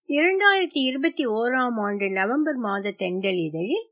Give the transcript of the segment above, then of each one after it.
இரண்டாயிரத்தி இருபத்தி ஓராம் ஆண்டு நவம்பர் மாத தெண்டல் இதழில்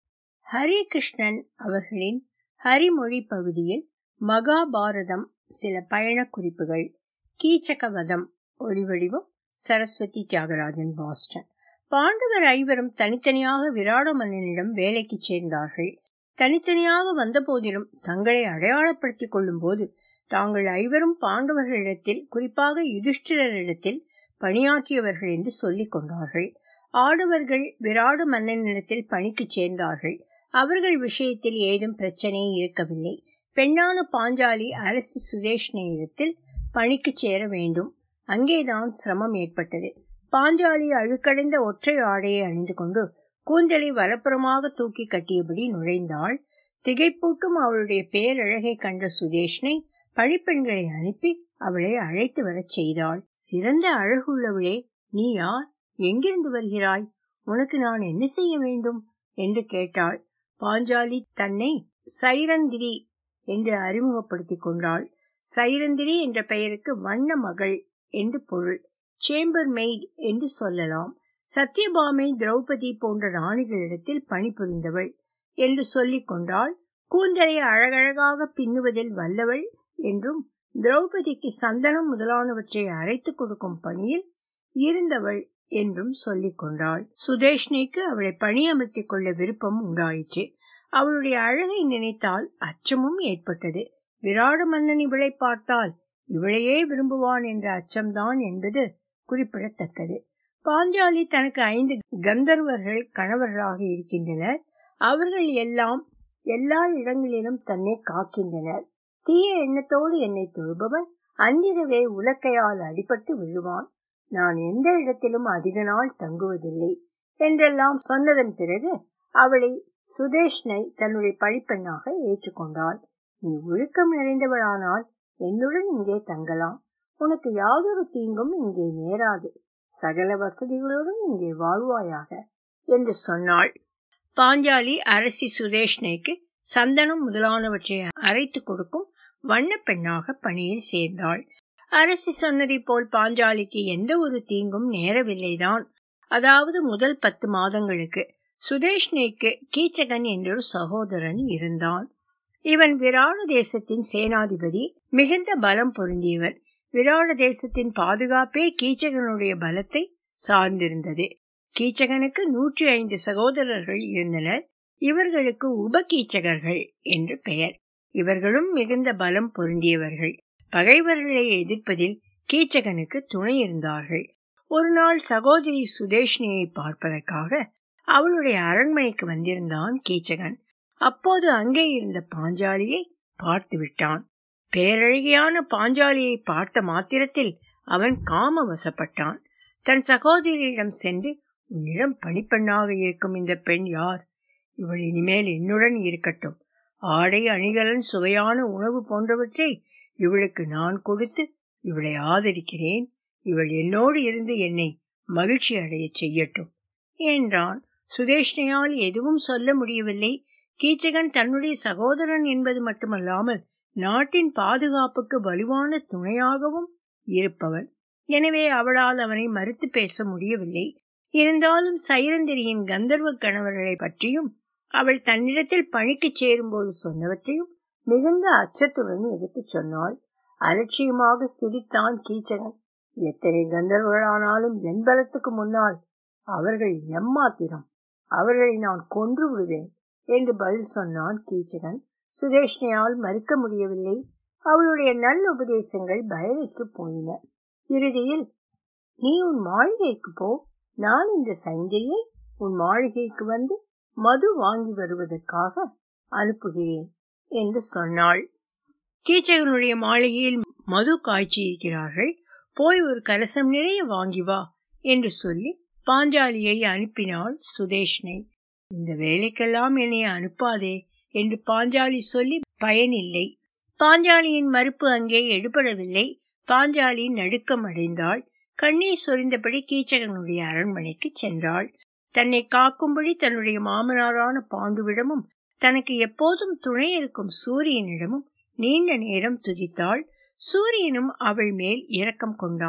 ஹரிகிருஷ்ணன் அவர்களின் ஹரிமொழி பகுதியில் மகாபாரதம் சில பயணக் குறிப்புகள் கீச்சகவதம் ஒளிவடிவம் சரஸ்வதி தியாகராஜன் பாஸ்டன் பாண்டவர் ஐவரும் தனித்தனியாக விராட மன்னனிடம் வேலைக்கு சேர்ந்தார்கள் தனித்தனியாக வந்தபோதிலும் தங்களை அடையாளப்படுத்திக் கொள்ளும் போது தாங்கள் ஐவரும் பாண்டவர்களிடத்தில் குறிப்பாக யுதிஷ்டிரரிடத்தில் பணியாற்றியவர்கள் என்று சொல்லிக் கொண்டார்கள் ஆடவர்கள் விராட மன்னனிடத்தில் பணிக்கு சேர்ந்தார்கள் அவர்கள் விஷயத்தில் ஏதும் பிரச்சனை இருக்கவில்லை பெண்ணான பாஞ்சாலி அரசி சுதேஷ்ணையிடத்தில் பணிக்கு சேர வேண்டும் அங்கேதான் சிரமம் ஏற்பட்டது பாஞ்சாலி அழுக்கடைந்த ஒற்றை ஆடையை அணிந்து கொண்டு கூந்தலை வலப்புறமாக தூக்கி கட்டியபடி நுழைந்தாள் திகைப்பூட்டும் அவளுடைய பேரழகை கண்ட சுதேஷ்னை பழிப்பெண்களை அனுப்பி அவளை அழைத்து வரச் செய்தாள் சிறந்த அழகுள்ளவளே நீ யார் எங்கிருந்து வருகிறாய் உனக்கு நான் என்ன செய்ய வேண்டும் என்று கேட்டாள் பாஞ்சாலி தன்னை சைரந்திரி என்று அறிமுகப்படுத்திக் கொண்டாள் சைரந்திரி என்ற பெயருக்கு வண்ண மகள் என்று பொருள் சேம்பர் மெய்ட் என்று சொல்லலாம் சத்யபாமை திரௌபதி போன்ற ராணிகளிடத்தில் பணிபுரிந்தவள் என்று சொல்லிக் கொண்டாள் கூந்தலை அழகழகாக பின்னுவதில் வல்லவள் என்றும் திரௌபதிக்கு சந்தனம் முதலானவற்றை அரைத்து கொடுக்கும் பணியில் இருந்தவள் என்றும் சொல்லிக் கொண்டாள் சுதேஷ்னிக்கு அவளை பணியமர்த்திக் கொள்ள விருப்பம் உண்டாயிற்று அவளுடைய அழகை நினைத்தால் அச்சமும் ஏற்பட்டது விராட மன்னன் இவளை பார்த்தால் இவளையே விரும்புவான் என்ற அச்சம்தான் என்பது குறிப்பிடத்தக்கது பாஞ்சாலி தனக்கு ஐந்து கந்தர்வர்கள் கணவர்களாக இருக்கின்றனர் அவர்கள் எல்லாம் எல்லா இடங்களிலும் தன்னை காக்கின்றனர் தீய எண்ணத்தோடு என்னை தொழுபவன் அன்றிரவே உலக்கையால் அடிபட்டு விழுவான் நான் எந்த இடத்திலும் அதிக நாள் தங்குவதில்லை என்றெல்லாம் சொன்னதன் பிறகு அவளை சுதேஷ்னை தன்னுடைய பழிப்பெண்ணாக ஏற்றுக்கொண்டாள் நீ ஒழுக்கம் நிறைந்தவளானால் என்னுடன் இங்கே தங்கலாம் உனக்கு யாதொரு தீங்கும் இங்கே நேராது சகல வசதிகளுடன் இங்கே வாழ்வாயாக என்று சொன்னாள் பாஞ்சாலி அரசி சுதேஷ்னைக்கு சந்தனம் முதலானவற்றை அரைத்து கொடுக்கும் வண்ண பெண்ணாக பணியில் சேர்ந்தாள் அரசி சொன்னதை போல் பாஞ்சாலிக்கு எந்த ஒரு தீங்கும் நேரவில்லைதான் அதாவது முதல் பத்து மாதங்களுக்கு சுதேஷ்னைக்கு கீச்சகன் என்றொரு சகோதரன் இருந்தான் இவன் விராட தேசத்தின் சேனாதிபதி மிகுந்த பலம் பொருந்தியவன் விராட தேசத்தின் பாதுகாப்பே கீச்சகனுடைய பலத்தை சார்ந்திருந்தது கீச்சகனுக்கு நூற்றி ஐந்து சகோதரர்கள் இருந்தனர் இவர்களுக்கு உபகீச்சகர்கள் என்று பெயர் இவர்களும் மிகுந்த பலம் பொருந்தியவர்கள் பகைவர்களை எதிர்ப்பதில் கீச்சகனுக்கு துணை இருந்தார்கள் ஒரு நாள் சகோதரி சுதேஷ்னியை பார்ப்பதற்காக அவளுடைய அரண்மனைக்கு வந்திருந்தான் கீச்சகன் அப்போது அங்கே இருந்த பாஞ்சாலியை பார்த்து விட்டான் பேரழகியான பாஞ்சாலியை பார்த்த மாத்திரத்தில் அவன் காம வசப்பட்டான் தன் சகோதரியிடம் சென்று உன்னிடம் பணிப்பெண்ணாக இருக்கும் இந்த பெண் யார் இவள் இனிமேல் என்னுடன் இருக்கட்டும் ஆடை அணிகலன் சுவையான உணவு போன்றவற்றை இவளுக்கு நான் கொடுத்து இவளை ஆதரிக்கிறேன் இவள் என்னோடு இருந்து என்னை மகிழ்ச்சி அடைய செய்யட்டும் என்றான் சுதேஷ்ணையால் எதுவும் சொல்ல முடியவில்லை கீச்சகன் தன்னுடைய சகோதரன் என்பது மட்டுமல்லாமல் நாட்டின் பாதுகாப்புக்கு வலுவான துணையாகவும் இருப்பவன் எனவே அவளால் அவனை மறுத்து பேச முடியவில்லை இருந்தாலும் சைரந்திரியின் கந்தர்வ கணவர்களை பற்றியும் அவள் தன்னிடத்தில் பணிக்கு சேரும்போது சொன்னவற்றையும் மிகுந்த அச்சத்துடன் எடுத்துச் சொன்னாள் அலட்சியமாக சிரித்தான் கீச்சகன் எத்தனை கந்தர்வர்களானாலும் என் பலத்துக்கு முன்னால் அவர்கள் எம்மாத்திரம் அவர்களை நான் கொன்று விடுவேன் என்று பதில் சொன்னான் கீச்சகன் சுதேஷ்ணையால் மறுக்க முடியவில்லை அவளுடைய நல்ல உபதேசங்கள் பயனற்று போயின இறுதியில் நீ உன் மாளிகைக்கு போ நான் இந்த சைந்திரியை உன் மாளிகைக்கு வந்து மது வாங்கி வருவதற்காக அனுப்புகிறேன் என்று சொன்னாள் கீச்சகனுடைய மாளிகையில் மது காய்ச்சி இருக்கிறார்கள் போய் ஒரு கலசம் நிறைய வாங்கி வா என்று சொல்லி பாஞ்சாலியை அனுப்பினாள் சுதேஷ்னை இந்த வேலைக்கெல்லாம் என்னை அனுப்பாதே என்று பாஞ்சாலி சொல்லி பயனில்லை பாஞ்சாலியின் மறுப்பு அங்கே எடுபடவில்லை பாஞ்சாலி நடுக்கம் அடைந்தாள் கண்ணீர் சொரிந்தபடி கீச்சகனுடைய அரண்மனைக்கு சென்றாள் தன்னை காக்கும்படி தன்னுடைய மாமனாரான பாண்டுவிடமும் தனக்கு எப்போதும் துணை இருக்கும் சூரியனிடமும் நீண்ட நேரம் துதித்தாள் சூரியனும் அவள் மேல் இரக்கம் கொண்டான்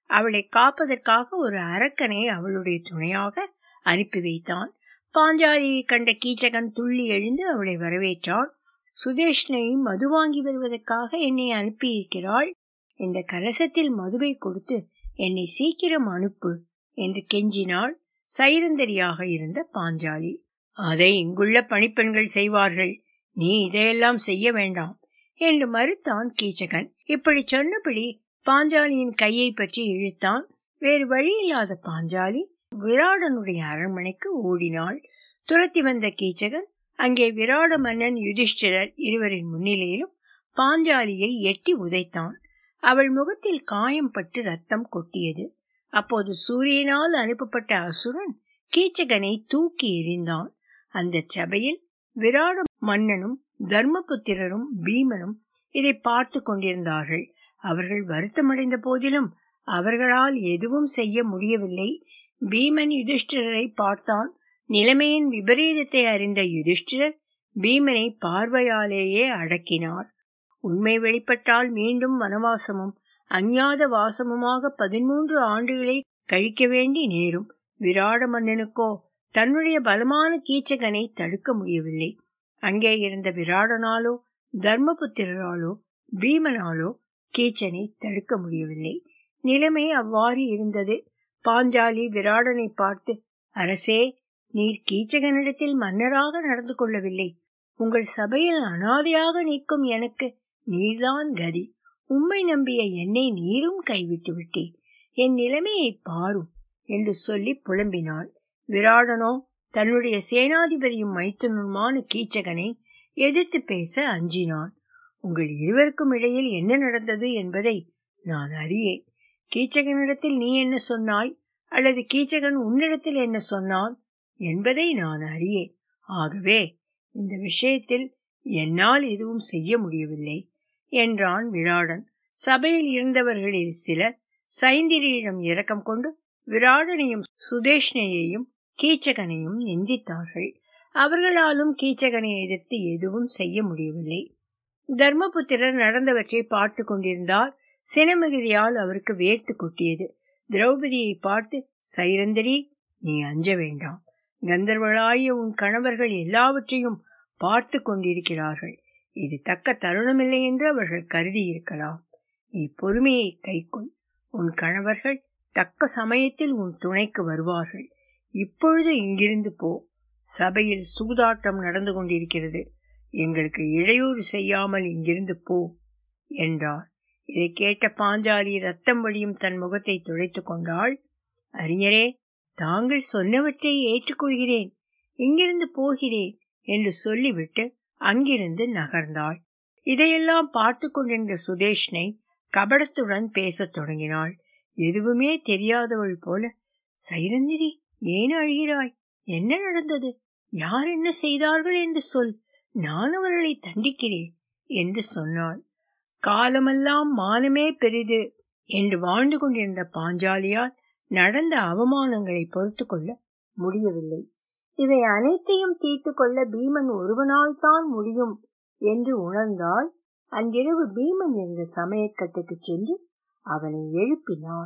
அவளை காப்பதற்காக ஒரு அரக்கனை அவளுடைய துணையாக அனுப்பி வைத்தான் பாஞ்சாலியை கண்ட கீச்சகன் துள்ளி எழுந்து அவளை வரவேற்றான் சுதேஷ்னை மது வாங்கி வருவதற்காக என்னை அனுப்பியிருக்கிறாள் இந்த கலசத்தில் மதுவை கொடுத்து என்னை சீக்கிரம் அனுப்பு என்று கெஞ்சினாள் சைரந்தரியாக இருந்த பாஞ்சாலி அதை இங்குள்ள பணிப்பெண்கள் செய்வார்கள் நீ இதையெல்லாம் செய்ய வேண்டாம் என்று மறுத்தான் கீச்சகன் இப்படி சொன்னபடி பாஞ்சாலியின் கையை பற்றி இழுத்தான் வேறு வழியில்லாத பாஞ்சாலி விராடனுடைய அரண்மனைக்கு ஓடினாள் துரத்தி வந்த கீச்சகன் அங்கே விராட மன்னன் யுதிஷ்டிரர் இருவரின் முன்னிலையிலும் பாஞ்சாலியை எட்டி உதைத்தான் அவள் முகத்தில் காயம் பட்டு ரத்தம் கொட்டியது அப்போது சூரியனால் அனுப்பப்பட்ட அசுரன் கீச்சகனை தூக்கி எறிந்தான் அந்த சபையில் விராட மன்னனும் தர்மபுத்திரரும் பீமனும் இதை பார்த்து கொண்டிருந்தார்கள் அவர்கள் வருத்தமடைந்த போதிலும் அவர்களால் எதுவும் செய்ய முடியவில்லை பீமன் யுதிஷ்டிரரை பார்த்தான் நிலைமையின் விபரீதத்தை அறிந்த யுதிஷ்டிரர் பீமனை பார்வையாலேயே அடக்கினார் உண்மை வெளிப்பட்டால் மீண்டும் வனவாசமும் அஞ்ஞாத வாசமுமாக பதிமூன்று ஆண்டுகளை கழிக்க வேண்டி நேரும் விராட மன்னனுக்கோ தன்னுடைய பலமான கீச்சகனை தடுக்க முடியவில்லை அங்கே இருந்த விராடனாலோ தர்மபுத்திரராலோ பீமனாலோ கீச்சனை தடுக்க முடியவில்லை நிலைமை அவ்வாறு இருந்தது பாஞ்சாலி விராடனை பார்த்து அரசே நீர் கீச்சகனிடத்தில் மன்னராக நடந்து கொள்ளவில்லை உங்கள் சபையில் அனாதையாக நிற்கும் எனக்கு நீர்தான் கதி உம்மை நம்பிய என்னை நீரும் கைவிட்டு விட்டேன் என் நிலைமையை பாரும் என்று சொல்லி புலம்பினாள் விராடனோ தன்னுடைய சேனாதிபதியும் மைத்துனுமான கீச்சகனை எதிர்த்து பேச அஞ்சினான் உங்கள் இருவருக்கும் இடையில் என்ன நடந்தது என்பதை நான் அறியேன் கீச்சகனிடத்தில் நீ என்ன சொன்னாய் அல்லது கீச்சகன் உன்னிடத்தில் என்ன சொன்னான் என்பதை நான் அறியேன் ஆகவே இந்த விஷயத்தில் என்னால் எதுவும் செய்ய முடியவில்லை என்றான் விராடன் சபையில் இருந்தவர்களில் சிலர் சைந்திரியிடம் இரக்கம் கொண்டு விராடனையும் சுதேஷ்ணையையும் கீச்சகனையும் நிந்தித்தார்கள் அவர்களாலும் கீச்சகனை எதிர்த்து எதுவும் செய்ய முடியவில்லை தர்மபுத்திரர் நடந்தவற்றை பார்த்து கொண்டிருந்தார் சினமிகுதியால் அவருக்கு வேர்த்து கொட்டியது திரௌபதியை பார்த்து சைரந்தரி நீ அஞ்ச வேண்டாம் கந்தர்வளாய உன் கணவர்கள் எல்லாவற்றையும் பார்த்து கொண்டிருக்கிறார்கள் இது தக்க தருணமில்லை என்று அவர்கள் கருதி இருக்கலாம் நீ பொறுமையை கைக்கொள் உன் கணவர்கள் தக்க சமயத்தில் உன் துணைக்கு வருவார்கள் இப்பொழுது இங்கிருந்து போ சபையில் சூதாட்டம் நடந்து கொண்டிருக்கிறது எங்களுக்கு இடையூறு செய்யாமல் இங்கிருந்து போ என்றார் இதை கேட்ட பாஞ்சாலி ரத்தம் வழியும் தன் முகத்தை துடைத்து கொண்டாள் அறிஞரே தாங்கள் சொன்னவற்றை ஏற்றுக்கொள்கிறேன் இங்கிருந்து போகிறேன் என்று சொல்லிவிட்டு அங்கிருந்து நகர்ந்தாள் இதையெல்லாம் பார்த்து கொண்டிருந்த சுதேஷ்னை கபடத்துடன் பேசத் தொடங்கினாள் எதுவுமே தெரியாதவள் போல சைரந்திரி ஏன் அழுகிறாய் என்ன நடந்தது யார் என்ன செய்தார்கள் என்று சொல் நான் அவர்களை தண்டிக்கிறேன் என்று சொன்னாள் காலமெல்லாம் மானமே பெரிது என்று வாழ்ந்து கொண்டிருந்த பாஞ்சாலியால் நடந்த அவமானங்களை பொறுத்து கொள்ள முடியவில்லை இவை அனைத்தையும் தீர்த்து கொள்ள பீமன் ஒருவனால் தான் முடியும் என்று உணர்ந்தால் அன்றிரவு பீமன் இருந்த சமயக்கட்டுக்கு சென்று அவனை எழுப்பினாள்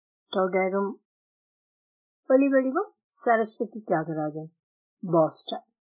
தொடரும் ஒலிவடிவம் சரஸ்வதி தியாகராஜன் பாஸ்டன்